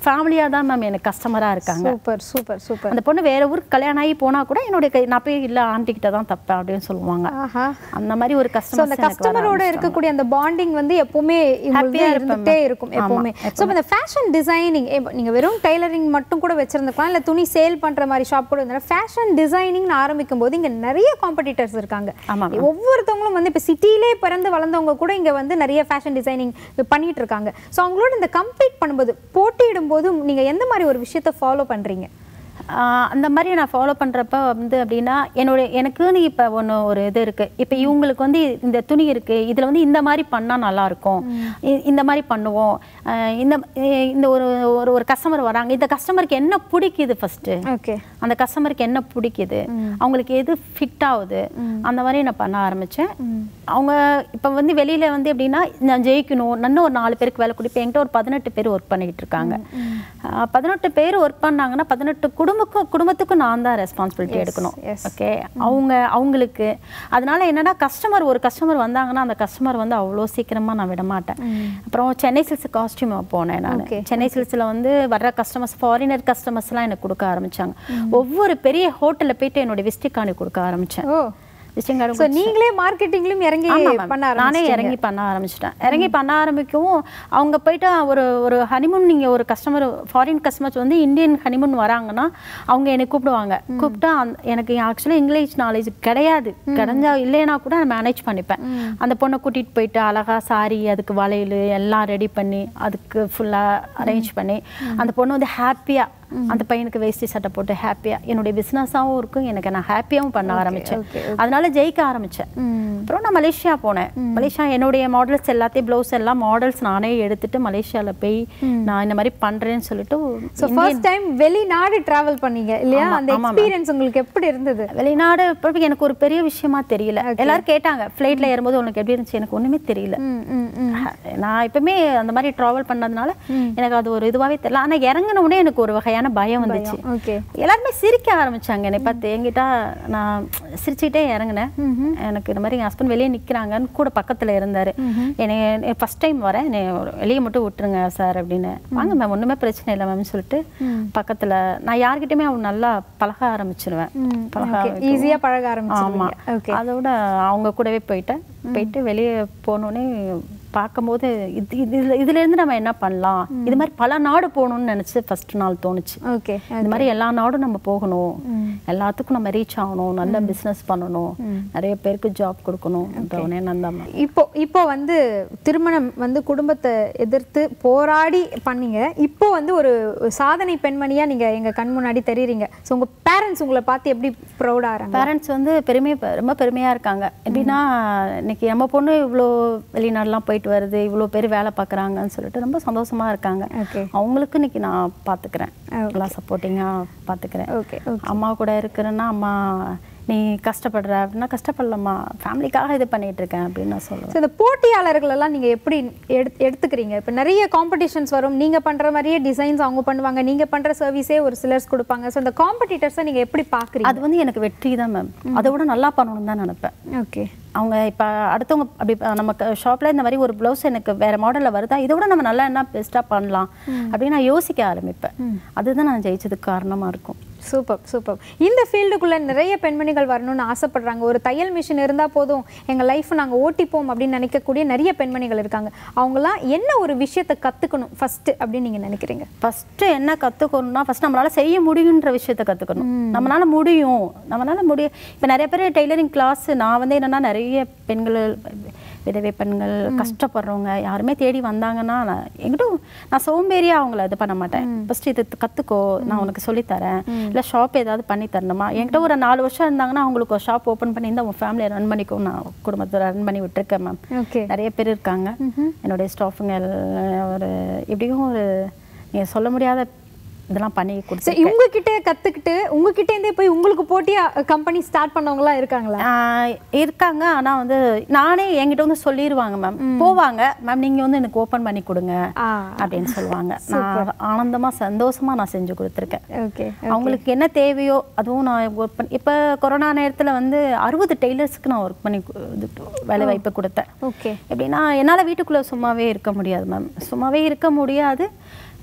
ஃபேமிலியாக தான் மேம் எனக்கு கஸ்டமராக இருக்காங்க சூப்பர் சூப்பர் சூப்பர் அந்த பொண்ணு வேற ஊருக்கு கல்யாணம் ஆகி போனா கூட என்னுடைய கை நான் போய் இல்லை ஆண்டி கிட்ட தான் தப்பேன் அப்படின்னு சொல்லுவாங்க ஆஹா அந்த மாதிரி ஒரு ஸோ அந்த கஸ்டமர் கஸ்டமரோட இருக்கக்கூடிய அந்த பாண்டிங் வந்து எப்பவுமே உங்களுக்கு Happy-ஆ இருந்துட்டே இருப்பேன் இருக்கும் ma'am. எப்பவுமே ஆமா, ஸோ இந்த ஃபேஷன் டிசைனிங் நீங்க வெறும் டைலரிங் மட்டும் கூட வச்சிருந்துக்கலாம் இல்ல துணி சேல் பண்ற மாதிரி ஷாப் கூட இருந்தாலும் ஃபேஷன் டிசைனிங்னு ஆரம்பிக்கும் போது இங்க நிறைய காம்படிட்டர்ஸ் இருக்காங்க ஆமா ஒவ்வொருத்தவங்களும் வந்து இப்போ சிட்டிலே பிறந்து வளர்ந்தவங்க கூட இங்க வந்து நிறைய ஃபேஷன் டிசைனிங் பண்ணிட்டு இருக்காங்க ஸோ அவங்களோட இந்த கம்ப்ளீட் பண்ணும்போது போட்டியிடும் போது நீங்க எந்த மாதிரி ஒரு விஷயத்தை ஃபாலோ பண்றீங்க ஆஹ் அந்த மாதிரி நான் ஃபாலோ பண்ணுறப்ப வந்து அப்படின்னா என்னோட எனக்குன்னு இப்போ ஒன்று ஒரு இது இருக்குது இப்போ இவங்களுக்கு வந்து இந்த துணி இருக்குது இதில் வந்து இந்த மாதிரி பண்ணால் நல்லாயிருக்கும் இந்த மாதிரி பண்ணுவோம் ஆஹ் இந்த இ- இந்த ஒரு ஒரு ஒரு கஸ்டமர் வராங்க இந்த கஸ்டமருக்கு என்ன பிடிக்குது ஃபஸ்ட்டு ஓகே அந்த கஸ்டமருக்கு என்ன பிடிக்குது அவங்களுக்கு எது ஃபிட் ஆகுது அந்த மாதிரி நான் பண்ண ஆரம்பித்தேன் அவங்க இப்போ வந்து வெளியில் வந்து எப்படின்னா நான் ஜெயிக்கணும் இன்னும் ஒரு நாலு பேருக்கு வேலை கொடுப்பேன் என்கிட்ட ஒரு பதினெட்டு பேர் ஒர்க் பண்ணிக்கிட்டு இருக்காங்க ஆஹ் பதினெட்டு பேர் ஒர்க் பண்ணாங்கன்னா பதினெட்டு குடும்பக்கும் குடும்பத்துக்கும் நான் தான் ரெஸ்பான்சிபிலிட்டி எடுக்கணும் yes. ஓகே அவங்க அவங்களுக்கு அதனால என்னன்னா கஸ்டமர் ஒரு கஸ்டமர் வந்தாங்கன்னா அந்த கஸ்டமர் வந்து அவ்வளோ சீக்கிரமாக நான் விட மாட்டேன் அப்புறம் சென்னை சில்ஸ் காஸ்டியூம் போனேன் நான் Okay. சென்னை சில்ஸில் வந்து வர்ற கஸ்டமர்ஸ் ஃபாரினர் கஸ்டமர்ஸ்லாம் எனக்கு கொடுக்க ஆரம்பிச்சாங்க ஒவ்வொரு பெரிய ஹோட்டலில் போயிட்டு என்னோட விசிட்டிங் கார்டு கொடுக்க ஆரம்பித்தேன் ஓ விசிட்டிங் கார்டு ஸோ நீங்களே மார்க்கெட்டிங்லயும் இறங்கி ஆமா ma'am. பண்ண நானே ஆரம்பிச்சிட்டீங்க இறங்கி பண்ண ஆரம்பிச்சிட்டேன் இறங்கி பண்ண ஆரம்பிக்கவும் அவங்க போயிட்டு ஒரு ஒரு ஹனிமூன் நீங்க ஒரு கஸ்டமர் ஃபாரின் கஸ்டமர்ஸ் வந்து இந்தியன் ஹனிமூன் வராங்கன்னா அவங்க என்னை கூப்பிடுவாங்க கூப்பிட்டா அந்த- எனக்கு ஆக்சுவலாக இங்கிலீஷ் நாலேஜ் கிடையாது கிடைஞ்சா இல்லைன்னா கூட நான் மேனேஜ் பண்ணிப்பேன் அந்த பொண்ணை கூட்டிட்டு போயிட்டு அழகா சாரி அதுக்கு வளையல் எல்லாம் ரெடி பண்ணி அதுக்கு ஃபுல்லா அரேஞ்ச் பண்ணி அந்த பொண்ணு வந்து ஹாப்பியா அந்த பையனுக்கு வேஷ்டி சட்டை போட்டு ஹாப்பியா என்னுடைய பிசினஸாவும் இருக்கும் எனக்கு நான் ஹாப்பியாவும் பண்ண ஆரம்பிச்சேன் okay, அதனால ஜெயிக்க ஆரம்பிச்சேன் ம் அப்புறம் நான் மலேசியா போனேன் மலேசியா என்னுடைய மாடல்ஸ் எல்லாத்தையும் ப்ளவுஸ் எல்லாம் மாடல்ஸ் நானே எடுத்துட்டு மலேசியால போய் நான் இந்த மாதிரி பண்றேன்னு சொல்லிட்டு ஸோ ஃபர்ஸ்ட் டைம் வெளிநாடு டிராவல் பண்ணீங்க இல்லையா ஆமா, அந்த ஆமா, ma'am. எக்ஸ்பீரியன்ஸ் உங்களுக்கு எப்படி இருந்தது வெளிநாடு இப்ப எனக்கு ஒரு பெரிய விஷயமா தெரியல எல்லாரும் கேட்டாங்க ஃப்ளைட்ல ஏறும்போது உனக்கு எப்படி இருந்துச்சு எனக்கு ஒண்ணுமே தெரியல ம் ம் ம் நான் எப்பவுமே அந்த மாதிரி டிராவல் பண்ணதுனால எனக்கு அது ஒரு இதுவாவே தெரியல ஆனா இறங்கின உடனே எனக்கு ஒரு வகையான பயம் வந்துச்சு ஓகே எல்லாருமே சிரிக்க ஆரம்பிச்சாங்க என்னை பார்த்து என்கிட்ட நான் சிரிச்சுக்கிட்டே இறங்கினேன் எனக்கு இந்த மாதிரி என் ஹஸ்பண்ட் வெளியே நிக்கிறாங்கன்னு கூட பக்கத்துல இருந்தாரு என்னை ஃபர்ஸ்ட் டைம் வரேன் என்னை வெளியே மட்டும் விட்டுருங்க சார் அப்படின்னு வாங்க மேம் ஒண்ணுமே பிரச்சனை இல்லை மேம்னு சொல்லிட்டு பக்கத்துல நான் யார்கிட்டயுமே அவன் நல்லா பழக ஆரம்பிச்சிருவேன் பழக ஓகே ஆரம்பிக்கவும். ஈஸியா பழக ஆமா ஆரம்பிச்சிருவீங்க ஓகே அதோட அவங்க கூடவே போயிட்டேன் போயிட்டு வெளியே போனோடனே பார்க்கும்போது இது இது இதுல- இதுல இருந்து நம்ம என்ன பண்ணலாம் இது மாதிரி பல நாடு போகணும்னு நினைச்சு ஃபர்ஸ்ட் நாள் தோணுச்சு ஓகே இந்த மாதிரி எல்லா நாடும் நம்ம போகணும் எல்லாத்துக்கும் நம்ம ரீச் ஆகணும் நல்ல பிசினஸ் பண்ணணும் நிறைய பேருக்கு ஜாப் கொடுக்கணும்ன்ற ஒரு எண்ணம் தான் ma'am. இப்போ இப்போ வந்து திருமணம் வந்து குடும்பத்தை எதிர்த்து போராடி பண்ணீங்க இப்போ வந்து ஒரு சாதனை பெண்மணியா நீங்க எங்க கண் முன்னாடி தெரியுறீங்க ஸோ உங்க பேரண்ட்ஸ் உங்களை பார்த்து எப்படி ப்ரௌட் ஆகிறாங்க பேரண்ட்ஸ் வந்து பெருமை ரொம்ப பெருமையா இருக்காங்க எப்படின்னா இன்னைக்கு நம்ம பொண்ணு இவ்வளோ வெளிநாடுலாம் போயிட்டு வருது இவ்வளோ பேர் வேலை பார்க்குறாங்கன்னு சொல்லிட்டு ரொம்ப சந்தோஷமா இருக்காங்க ஓகே அவங்களுக்கு இன்னைக்கு நான் பார்த்துக்கிறேன் நல்லா சப்போர்ட்டிங்காக பார்த்துக்கிறேன் ஓகே அம்மா கூட இருக்கிறேன்னா அம்மா நீ கஷ்டப்படுற அப்படின்னா கஷ்டப்படலம்மா ஃபேமிலிக்காக இது பண்ணிட்டு இருக்கேன் அப்படின்னு நான் சொல்லுவேன் ஸோ இந்த போட்டியாளர்கள் எல்லாம் நீங்க எப்படி எடுத் எடுத்துக்கிறீங்க இப்போ நிறைய காம்படிஷன்ஸ் வரும் நீங்க பண்ற மாதிரியே டிசைன்ஸ் அவங்க பண்ணுவாங்க நீங்க பண்ற சர்வீஸே ஒரு சிலர்ஸ் கொடுப்பாங்க ஸோ இந்த காம்படிட்டர்ஸை நீங்க எப்படி பார்க்குறீங்க அது வந்து எனக்கு வெற்றி தான் மேம் அதை விட நல்லா பண்ணணும்னு தான் நினைப்பேன் ஓகே அவங்க இப்போ அடுத்தவங்க அப்படி ப- நம்ம ஷாப்பில் இந்த மாதிரி ஒரு ப்ளவுஸ் எனக்கு வேற மாடலில் வருதா இதை விட நம்ம நல்லா என்ன பெஸ்ட்டாக பண்ணலாம் அப்படின்னு நான் யோசிக்க ஆரம்பிப்பேன் அதுதான் நான் ஜெயிச்சதுக்கு காரணமாக இருக்கும் சூப்பர் சூப்பர் இந்த ஃபீல்டுக்குள்ள நிறைய பெண்மணிகள் வரணும்னு ஆசைப்படுறாங்க ஒரு தையல் மிஷின் இருந்தா போதும் எங்க லைஃப் நாங்க ஓட்டிப்போம் அப்படின்னு நினைக்கக்கூடிய நிறைய பெண்மணிகள் இருக்காங்க அவங்கலாம் என்ன ஒரு விஷயத்தை கத்துக்கணும் ஃபர்ஸ்ட் அப்படின்னு நீங்க நினைக்கிறீங்க ஃபஸ்ட்டு என்ன கற்றுக்கணும்னா ஃபஸ்ட் நம்மளால செய்ய முடியுன்ற விஷயத்த கற்றுக்கணும் நம்மளால முடியும் நம்மளால முடியும் இப்போ நிறைய பேர் டெய்லரிங் கிளாஸ் நான் வந்து என்னன்னா நிறைய பெண்கள் விதவை பெண்கள் கஷ்டப்படுறவங்க யாருமே தேடி வந்தாங்கன்னா நான் எங்கிட்ட நான் சோம்பேறியா அவங்கள இது பண்ண மாட்டேன் ஃபஸ்ட்டு இது கற்றுக்கோ நான் உனக்கு சொல்லித்தரேன் இல்லை ஷாப் ஏதாவது பண்ணி தரணுமா என்கிட்ட ஒரு நாலு வருஷம் இருந்தாங்கன்னா அவங்களுக்கு ஒரு ஷாப் ஓப்பன் பண்ணி இந்த உன் ஃபேமிலியை ரன் பண்ணிக்கோ நான் குடும்பத்தை ரன் பண்ணி விட்டுருக்கேன் மேம் ஓகே நிறைய பேர் இருக்காங்க என்னுடைய ஸ்டாஃபுங்க ஒரு எப்படியும் ஒரு நீங்க சொல்ல முடியாத இதெல்லாம் பண்ணி கொடுத்து சரி உங்ககிட்ட கத்துக்கிட்டு உங்ககிட்ட இருந்தே போய் உங்களுக்கு போட்டியா கம்பெனி ஸ்டார்ட் பண்ணவங்கலாம் இருக்காங்களா ஆஹ் இருக்காங்க ஆனா வந்து நானே என்கிட்ட வந்து சொல்லிடுவாங்க மேம் போவாங்க மேம் நீங்க வந்து எனக்கு ஓபன் பண்ணி கொடுங்க ஆ அப்படின்னு சொல்லுவாங்க நான் ஆனந்தமா சந்தோஷமா நான் செஞ்சு கொடுத்துருக்கேன் ஓகே அவங்களுக்கு என்ன தேவையோ அதுவும் நான் ஒர்க் பண்ணி இப்போ கொரோனா நேரத்துல வந்து அறுபது டெய்லர்ஸ்க்கு நான் ஒர்க் பண்ணி கு- இது வேலை வாய்ப்பு கொடுத்தேன் ஓகே எப்படின்னா என்னால் வீட்டுக்குள்ளே சும்மாவே இருக்க முடியாது மேம் சும்மாவே இருக்க முடியாது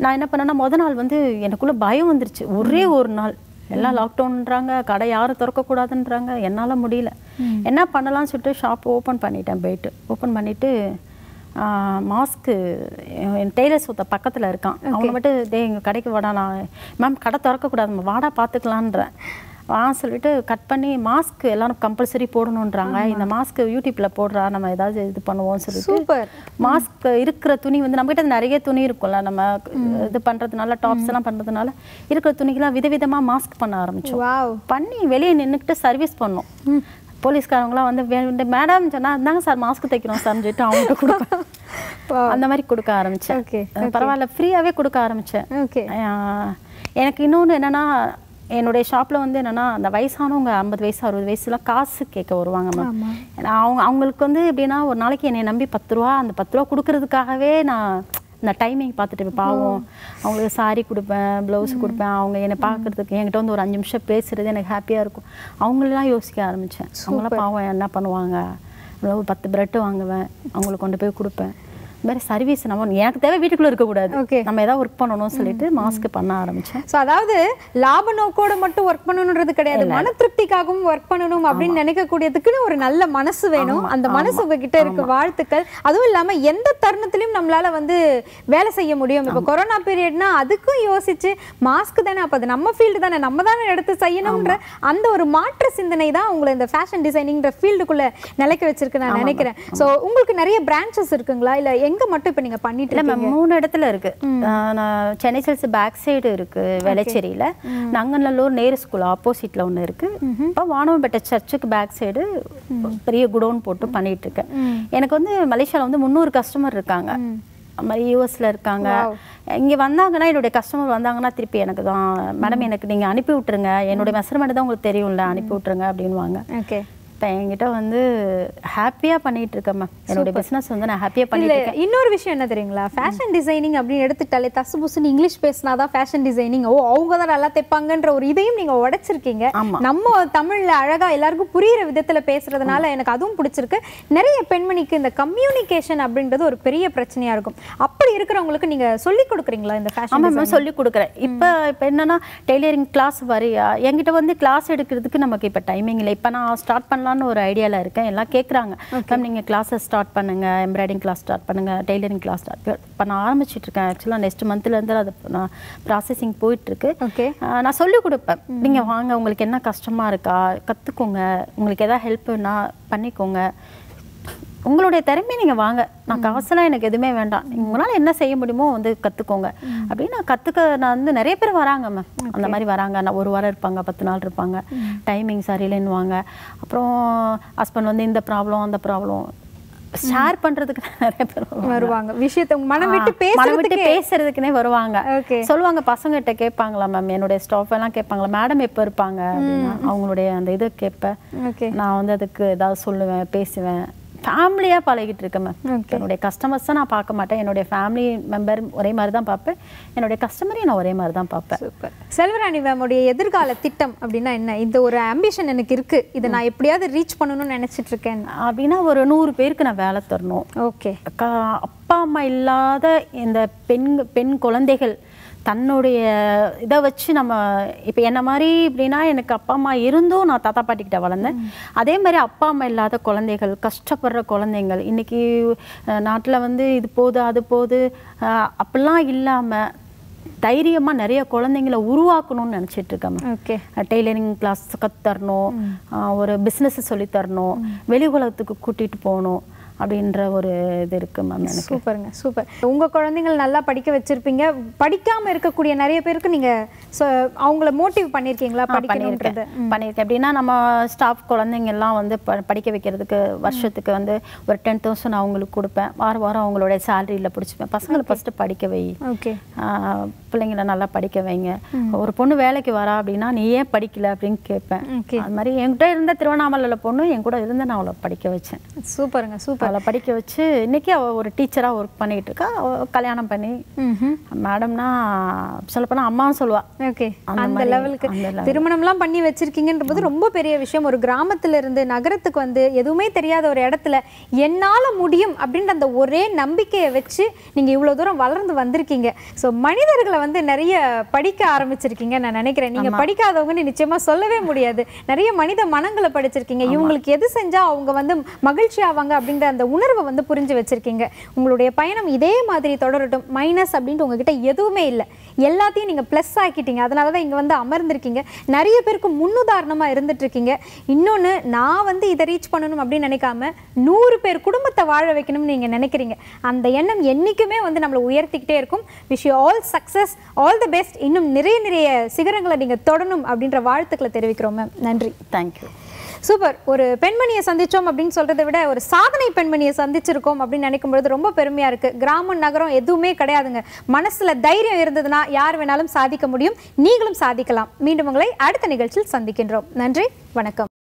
நான் என்ன பண்ணேன்னா முத நாள் வந்து எனக்குள்ள பயம் வந்துருச்சு ஒரே ஒரு நாள் எல்லாம் லாக்டவுன்ன்றாங்க கடை யாரும் திறக்கக்கூடாதுன்றாங்க என்னால் முடியல என்ன பண்ணலாம்னு சொல்லிட்டு ஷாப் ஓப்பன் பண்ணிட்டேன் போயிட்டு ஓப்பன் பண்ணிவிட்டு மாஸ்க்கு என் டெய்லர் சூத்த பக்கத்தில் இருக்கான் அவனை மட்டும் டே எங்கள் கடைக்கு வாடா நான் மேம் கடை திறக்கக்கூடாது வாடா பார்த்துக்கலான்றேன் வா சொல்லிட்டு கட் பண்ணி மாஸ்க் எல்லாரும் கம்பல்சரி போடணுன்றாங்க இந்த மாஸ்க் யூடியூப்ல போடுறா நம்ம ஏதாவது இது பண்ணுவோம்னு சொல்லிட்டு சூப்பர் மாஸ்க் இருக்கிற துணி வந்து நம்மகிட்ட நிறைய துணி இருக்கும்ல நம்ம இது பண்றதுனால டாப்ஸ் எல்லாம் பண்றதுனால இருக்கிற துணிக்கெல்லாம் விதவிதமா மாஸ்க் பண்ண ஆரம்பிச்சோம் வாவ் பண்ணி வெளியே நின்னுக்கிட்டு சர்வீஸ் பண்ணோம் போலீஸ்காரங்களாம் வந்து வே- மேடம் சொன்னா இந்தாங்க சார் மாஸ்க் தைக்கிறோம் சார்னு சொல்லிட்டு அவங்களுக்கு கொடுப்பேன் அந்த மாதிரி கொடுக்க ஆரம்பிச்சேன் Okay, அஹ் பரவாயில்ல ஃப்ரீயாவே கொடுக்க ஆரம்பிச்சேன் ஓகே ஆஹ் எனக்கு இன்னொன்று என்னன்னா என்னுடைய ஷாப்பில் வந்து என்னன்னா அந்த வயசானவங்க ஐம்பது வயசு அறுபது வயசுலாம் காசு கேட்க வருவாங்க மேம் அவங்க அவங்களுக்கு வந்து எப்படின்னா ஒரு நாளைக்கு என்னை நம்பி பத்து ரூபா அந்த பத்து ரூபா கொடுக்கறதுக்காகவே நான் இந்த டைமிங் பார்த்துட்டு இருப்பேன். பாவம் அவங்களுக்கு சாரி கொடுப்பேன் ப்ளவுஸ் கொடுப்பேன் அவங்க என்னை பார்க்கறதுக்கு என்கிட்ட வந்து ஒரு அஞ்சு நிமிஷம் பேசுறது எனக்கு ஹாப்பியாக இருக்கும் அவங்களெல்லாம் யோசிக்க ஆரம்பித்தேன் அவங்களாம் பாவம் என்ன பண்ணுவாங்க ஒரு பத்து பிரெட்டு வாங்குவேன் அவங்களுக்கு கொண்டு போய் கொடுப்பேன் இந்த மாதிரி சர்வீஸ் நம்ம எனக்கு தேவை வீட்டுக்குள்ளே இருக்கக்கூடாது Okay. நம்ம ஏதாவது ஒர்க் பண்ணணும்னு சொல்லிட்டு மாஸ்க் பண்ண ஆரம்பிச்சேன் ஸோ அதாவது லாப நோக்கோட மட்டும் ஒர்க் பண்ணணுன்றது கிடையாது மன திருப்திக்காகவும் ஒர்க் பண்ணணும் அப்படின்னு நினைக்கக்கூடியதுக்குன்னு ஒரு நல்ல மனசு வேணும் அந்த மனசு உங்ககிட்ட இருக்கு வாழ்த்துக்கள் அதுவும் இல்லாம எந்த தருணத்திலையும் நம்மளால வந்து வேலை செய்ய முடியும் இப்போ கொரோனா பீரியட்னா அதுக்கும் யோசிச்சு மாஸ்க் தானே அப்போ அது நம்ம ஃபீல்டு தானே நம்ம தானே எடுத்து செய்யணும்ன்ற அந்த ஒரு மாற்று சிந்தனை தான் உங்களை இந்த ஃபேஷன் டிசைனிங்ன்ற ஃபீல்டுக்குள்ள நிலைக்க வச்சிருக்கு நான் நினைக்கிறேன் ஸோ உங்களுக்கு நிறைய பிரான்ச்சஸ் இருக்குங்களா இல்ல எங்க மட்டும் இப்போ நீங்க பண்ணிட்டு இல்ல இருக்கீங்க மேம் மூணு இடத்துல இருக்கு ஆஹ் நான் சென்னை சில்ஸ் பேக் சைடு இருக்கு வேளச்சேரியில நங்கநல்லூர் நேரு ஸ்கூல் ஆப்போசிட்ல ஒண்ணு இருக்கு இப்போ வானவன்பேட்டை சர்ச்சுக்கு பேக் சைடு பெரிய குடோன் போட்டு பண்ணிட்டு இருக்கேன் எனக்கு வந்து மலேசியால வந்து முந்நூறு கஸ்டமர் இருக்காங்க அது மாதிரி யூஎஸ்ல இருக்காங்க இங்க வந்தாங்கன்னா என்னுடைய கஸ்டமர் வந்தாங்கன்னா திருப்பி எனக்கு தான் மேடம் எனக்கு நீங்க அனுப்பி விட்டுருங்க என்னுடைய மெஷர்மெண்ட் தான் உங்களுக்கு தெரியும்ல அனுப்பி விட்டுருங்க அப்படின்வாங்க ஓகே இப்போ என்கிட்ட வந்து ஹாப்பியா பண்ணிட்டு இருக்கேன் மேம் என்னுடைய பிசினஸ் வந்து நான் ஹாப்பியா பண்ணிட்டு இல்ல இன்னொரு விஷயம் என்ன தெரியுங்களா ஃபேஷன் டிசைனிங் அப்படின்னு எடுத்துட்டாலே தசு புசுன்னு இங்கிலீஷ் பேசினாதான் ஃபேஷன் டிசைனிங் ஓ அவங்க தான் நல்லா தைப்பாங்கன்ற ஒரு இதையும் நீங்க உடைச்சிருக்கீங்க ஆமா. நம்ம தமிழ்ல அழகா எல்லாருக்கும் புரியுற விதத்துல பேசுறதுனால எனக்கு அதுவும் பிடிச்சிருக்கு நிறைய பெண்மணிக்கு இந்த கம்யூனிகேஷன் அப்படின்றது ஒரு பெரிய பிரச்சனையா இருக்கும் அப்படி இருக்கிறவங்களுக்கு நீங்க சொல்லி கொடுக்குறீங்களா இந்த ஃபேஷன் ஆமாம் மேம் சொல்லி கொடுக்குறேன் இப்போ இப்போ என்னன்னா டெய்லரிங் கிளாஸ் வரியா என்கிட்ட வந்து கிளாஸ் எடுக்கிறதுக்கு நமக்கு இப்போ டைமிங் இல்லை இப்போ நான் ஸ்டார்ட் பண்ணலான்னு ஒரு ஐடியாவில் இருக்கேன் எல்லாம் கேட்குறாங்க மேம் நீங்கள் கிளாஸஸ் ஸ்டார்ட் பண்ணுங்க எம்ப்ராய்டிங் கிளாஸ் ஸ்டார்ட் பண்ணுங்க டெய்லரிங் கிளாஸ் ஸ்டார்ட் இப்போ நான் ஆரம்பிச்சிட்டு இருக்கேன் ஆக்சுவலாக நெக்ஸ்ட் மந்த்லேருந்து அது நான் ப்ராசஸிங் போயிட்டுருக்கு ஓகே நான் சொல்லி கொடுப்பேன் நீங்கள் வாங்க உங்களுக்கு என்ன கஷ்டமாக இருக்கா கற்றுக்கோங்க உங்களுக்கு எதாவது ஹெல்ப்னா பண்ணிக்கோங்க உங்களுடைய திறமையை நீங்கள் வாங்க நான் காசெல்லாம் எனக்கு எதுவுமே வேண்டாம் உங்களால் என்ன செய்ய முடியுமோ வந்து கற்றுக்கோங்க அப்படின்னு நான் கற்றுக்க நான் வந்து நிறைய பேர் வராங்க மேம் அந்த மாதிரி வராங்க நான் ஒரு வாரம் இருப்பாங்க பத்து நாள் இருப்பாங்க டைமிங் சரியில்லைன்னுவாங்க அப்புறம் ஹஸ்பண்ட் வந்து இந்த ப்ராப்ளம் அந்த ப்ராப்ளம் ஷேர் பண்ணுறதுக்கு நிறைய பேர் வருவாங்க வருவாங்க விஷயத்தை உங்க மனம் விட்டு மனம் விட்டு பேசுறதுக்கு பேசுறதுக்குனே வருவாங்க ஓகே சொல்லுவாங்க பசங்ககிட்ட கேட்பாங்களா மேம் என்னுடைய ஸ்டாஃப் எல்லாம் கேட்பாங்களா மேடம் எப்போ இருப்பாங்க அப்படின்னா அவங்களுடைய அந்த இதை கேட்பேன் ஓகே நான் வந்து அதுக்கு ஏதாவது சொல்லுவேன் பேசுவேன் ஃபேமிலியாக பழகிட்டு இருக்கேன் மேம் Okay. என்னுடைய கஸ்டமர்ஸை நான் பார்க்க மாட்டேன் என்னுடைய ஃபேமிலி மெம்பர் ஒரே மாதிரி தான் பார்ப்பேன் என்னுடைய கஸ்டமரையும் நான் ஒரே மாதிரி தான் பார்ப்பேன் சூப்பர் செல்வராணி மேமுடைய எதிர்கால திட்டம் அப்படின்னா என்ன இந்த ஒரு ஆம்பிஷன் எனக்கு இருக்கு இதை நான் எப்படியாவது ரீச் பண்ணணும்னு நினைச்சிட்டு இருக்கேன் அப்படின்னா ஒரு நூறு பேருக்கு நான் வேலை தரணும் ஓகே க- அப்பா அம்மா இல்லாத இந்த பெண் பெண் குழந்தைகள் தன்னுடைய இதை வச்சு நம்ம இப்போ என்ன மாதிரி இப்படின்னா எனக்கு அப்பா அம்மா இருந்தும் நான் தாத்தா பாட்டிக்கிட்ட வளர்ந்தேன் அதே மாதிரி அப்பா அம்மா இல்லாத குழந்தைகள் கஷ்டப்படுற குழந்தைங்கள் இன்னைக்கு நாட்டில் வந்து இது போகுது அது போகுது அஹ், அப்படிலாம் இல்லாமல் தைரியமாக நிறைய குழந்தைங்கள உருவாக்கணும்னு நினச்சிட்டு இருக்கேன் ma'am. ஓகே டெய்லரிங் கிளாஸ் கற்றுத்தரணும் ஒரு பிஸ்னஸ் சொல்லித்தரணும் வெளி உலகத்துக்கு கூட்டிகிட்டு போகணும் அப்படின்ற ஒரு இது இருக்கு மேம் எனக்கு சூப்பருங்க சூப்பர் உங்க குழந்தைகள் நல்லா படிக்க வச்சிருப்பீங்க படிக்காம இருக்கக்கூடிய நிறைய பேருக்கு நீங்க so, அவங்கள மோட்டிவ் பண்ணிருக்கீங்களா ஆ, படிக்கணும்ன்றது பண்ணியிருக்கேன் பண்ணியிருக்கேன் எப்படின்னா நம்ம ஸ்டாஃப் குழந்தைங்க எல்லாம் வந்து ப- படிக்க வைக்கிறதுக்கு வருஷத்துக்கு வந்து ஒரு டென் தௌசண்ட் அவங்களுக்கு கொடுப்பேன் வாரம் வாரம் அவங்களுடைய சேலரியில் பிடிச்சிப்பேன் பசங்களை ஃபஸ்ட்டு படிக்க வை ஓகே ஆ, பிள்ளைங்கள நல்லா படிக்க வைங்க ஒரு பொண்ணு வேலைக்கு வரா அப்படின்னா நீ ஏன் படிக்கல அப்படின்னு கேட்பேன் ஓகே அது மாதிரி என்கிட்ட இருந்த திருவண்ணாமலையில் பொண்ணு என் கூட இருந்து நான் அவளை படிக்க வச்சேன் சூப்பருங்க சூப்பர் அவளை படிக்க வச்சு இன்னைக்கு அவள் ஒரு டீச்சராக ஒர்க் பண்ணிட்டு இருக்கா அவ கல்யாணம் பண்ணி ம்ஹும். மேடம்னா சொல்லப்போனால் அம்மாவும் சொல்லுவா ஓகே அந்த அந்த மாதிரி, லெவலுக்கு அந்த level. திருமணம்லாம் பண்ணி வச்சிருக்கீங்கன்ற போது ரொம்ப பெரிய விஷயம் ஒரு கிராமத்துல இருந்து நகரத்துக்கு வந்து எதுவுமே தெரியாத ஒரு இடத்துல என்னால முடியும் அப்படின்ற அந்த ஒரே நம்பிக்கையை வச்சு நீங்க இவ்வளவு தூரம் வளர்ந்து வந்திருக்கீங்க ஸோ மனிதர்களை வந்து நிறைய படிக்க ஆரம்பிச்சிருக்கீங்க நான் நினைக்கிறேன் நீங்க படிக்காதவங்கன்னு நிச்சயமா சொல்லவே முடியாது நிறைய மனித மனங்களை படிச்சிருக்கீங்க இவங்களுக்கு எது செஞ்சா அவங்க வந்து மகிழ்ச்சி ஆவாங்க அப்படின்ற அந்த உணர்வை வந்து புரிஞ்சு வச்சிருக்கீங்க உங்களுடைய பயணம் இதே மாதிரி தொடரட்டும் மைனஸ் அப்படின்ட்டு உங்ககிட்ட எதுவுமே இல்லை எல்லாத்தையும் நீங்க ப்ளஸ் ஆக்கிட்டீங்க அதனால தான் இங்க வந்து அமர்ந்திருக்கீங்க நிறைய பேருக்கு முன்னுதாரணமா இருந்துட்டு இருக்கீங்க இன்னொன்னு நான் வந்து இதை ரீச் பண்ணணும் அப்படின்னு நினைக்காம நூறு பேர் குடும்பத்தை வாழ வைக்கணும்னு நீங்க நினைக்கிறீங்க அந்த எண்ணம் என்னைக்குமே வந்து நம்மளை உயர்த்திக்கிட்டே இருக்கும் wish you all success all the best இன்னும் நிறைய நிறைய சிகரங்களை நீங்க தொடணும் அப்படின்ற வாழ்த்துக்களை தெரிவிக்கிறோம் மேம் நன்றி தேங்க்யூ சூப்பர் ஒரு பெண்மணியை சந்திச்சோம் அப்படின்னு சொல்றதை விட ஒரு சாதனை பெண்மணியை சந்திச்சிருக்கோம் அப்படின்னு நினைக்கும் பொழுது ரொம்ப பெருமையா இருக்கு கிராமம் நகரம் எதுவுமே கிடையாதுங்க மனசுல தைரியம் இருந்ததுன்னா யார் வேணாலும் சாதிக்க முடியும் நீங்களும் சாதிக்கலாம் மீண்டும் உங்களை அடுத்த நிகழ்ச்சியில் சந்திக்கின்றோம் நன்றி வணக்கம்